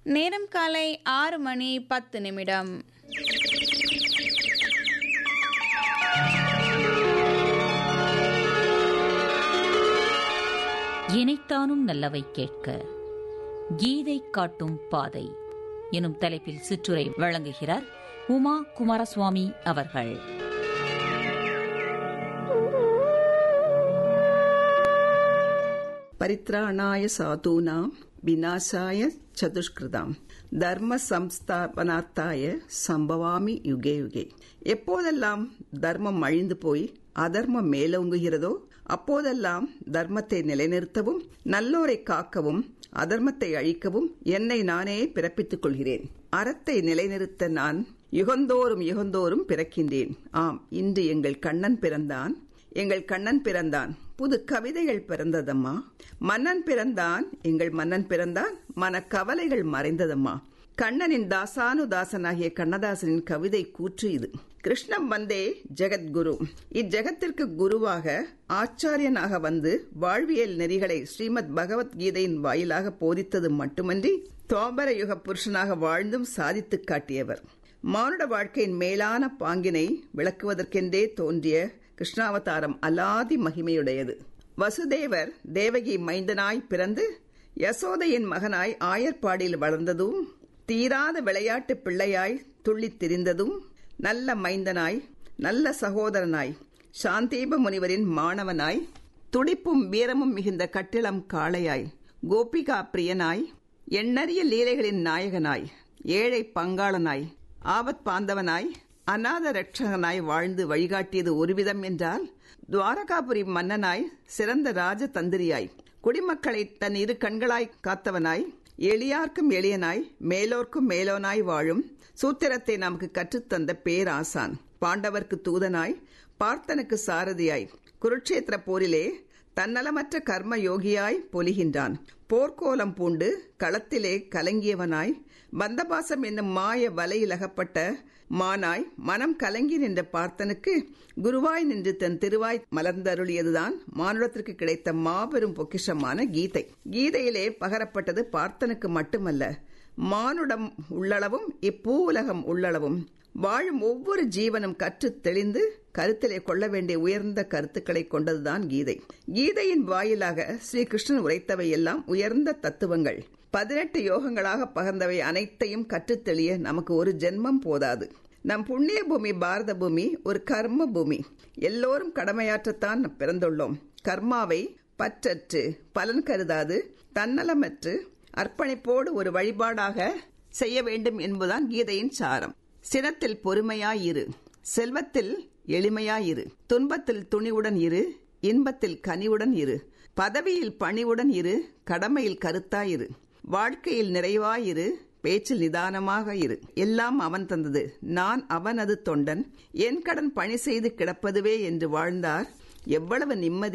நேரம் காலை ஆறு மணி பத்து நிமிடம் இணைத்தானும் நல்லவை கேட்க கீதை காட்டும் பாதை எனும் தலைப்பில் சிற்றுரை வழங்குகிறார் உமா குமாரசுவாமி அவர்கள் பரித்ராணாய சாதூனாம் விநாசாய சதுஷ்கிருதாம் தர்ம சம்ஸ்தாபனார்த்தாய சம்பவாமி யுகே யுகே எப்போதெல்லாம் தர்மம் அழிந்து போய் அதர்மம் மேலோங்குகிறதோ அப்போதெல்லாம் தர்மத்தை நிலைநிறுத்தவும் நல்லோரை காக்கவும் அதர்மத்தை அழிக்கவும் என்னை நானே பிறப்பித்துக் கொள்கிறேன் அறத்தை நிலைநிறுத்த நான் யுகந்தோறும் யுகந்தோறும் பிறக்கின்றேன் ஆம் இன்று எங்கள் கண்ணன் பிறந்தான் எங்கள் கண்ணன் பிறந்தான் புது கவிதைகள் பிறந்ததம்மா மன்னன் பிறந்தான் எங்கள் மன்னன் பிறந்தான் மன கவலைகள் மறைந்ததம்மா கண்ணனின் தாசானு தாசனாகிய கண்ணதாசனின் கவிதை கூற்று இது கிருஷ்ணம் வந்தே ஜெகத்குரு இஜெகத்திற்கு குருவாக ஆச்சாரியனாக வந்து வாழ்வியல் நெறிகளை ஸ்ரீமத் பகவத்கீதையின் வாயிலாக போதித்தது மட்டுமன்றி தோபர யுக புருஷனாக வாழ்ந்தும் சாதித்துக் காட்டியவர் மானுட வாழ்க்கையின் மேலான பாங்கினை விளக்குவதற்கென்றே தோன்றிய கிருஷ்ணாவதாரம் அலாதி மகிமையுடையது வசுதேவர் தேவகி மைந்தனாய் பிறந்து யசோதையின் மகனாய் ஆயர்பாடியில் வளர்ந்ததும் தீராத விளையாட்டு பிள்ளையாய் துள்ளித் திரிந்ததும் நல்ல மைந்தனாய் நல்ல சகோதரனாய் சாந்தீப முனிவரின் மாணவனாய் துடிப்பும் வீரமும் மிகுந்த கட்டிளம் காளையாய் கோபிகா பிரியனாய் எண்ணறிய லீலைகளின் நாயகனாய் ஏழை பங்காளனாய் ஆபத் பாந்தவனாய் அநாத ரட்சகனாய் வாழ்ந்து வழிகாட்டியது ஒருவிதம் என்றால் துவாரகாபுரி மன்னனாய் சிறந்த ராஜ தந்திரியாய் குடிமக்களை தன் இரு கண்களாய் காத்தவனாய் எளியார்க்கும் எளியனாய் மேலோர்க்கும் மேலோனாய் வாழும் சூத்திரத்தை நமக்கு கற்றுத்தந்த பேராசான் பாண்டவர்க்கு தூதனாய் பார்த்தனுக்கு சாரதியாய் குருட்சேத்திர போரிலே தன்னலமற்ற கர்ம யோகியாய் பொலிகின்றான் போர்க்கோலம் பூண்டு களத்திலே கலங்கியவனாய் பந்தபாசம் என்னும் மாய வலையிலகப்பட்ட மானாய் மனம் கலங்கி நின்ற பார்த்தனுக்கு குருவாய் நின்று தன் திருவாய் மலர்ந்தருளியதுதான் மானுடத்திற்கு கிடைத்த மாபெரும் பொக்கிஷமான கீதை கீதையிலே பகரப்பட்டது பார்த்தனுக்கு மட்டுமல்ல மானுடம் உள்ளளவும் இப்பூ உலகம் உள்ளளவும் வாழும் ஒவ்வொரு ஜீவனும் கற்று தெளிந்து கருத்திலே கொள்ள வேண்டிய உயர்ந்த கருத்துக்களை கொண்டதுதான் கீதை கீதையின் வாயிலாக ஸ்ரீ கிருஷ்ணன் உரைத்தவை எல்லாம் உயர்ந்த தத்துவங்கள் பதினெட்டு யோகங்களாக பகர்ந்தவை அனைத்தையும் கற்றுத் தெளிய நமக்கு ஒரு ஜென்மம் போதாது நம் புண்ணிய பூமி பாரத பூமி ஒரு கர்ம பூமி எல்லோரும் கடமையாற்றத்தான் பிறந்துள்ளோம் கர்மாவை பற்றற்று பலன் கருதாது தன்னலமற்று அர்ப்பணிப்போடு ஒரு வழிபாடாக செய்ய வேண்டும் என்பதுதான் கீதையின் சாரம் சினத்தில் பொறுமையாயிரு செல்வத்தில் எளிமையாயிரு துன்பத்தில் துணிவுடன் இரு இன்பத்தில் கனிவுடன் இரு பதவியில் பணிவுடன் இரு கடமையில் கருத்தாயிரு வாழ்க்கையில் நிறைவாயிரு பேச்சில் நிதானமாக இரு எல்லாம் அவன் தந்தது நான் அவனது தொண்டன் என் கடன் பணி செய்து கிடப்பதுவே என்று வாழ்ந்தார் எவ்வளவு நிம்மதி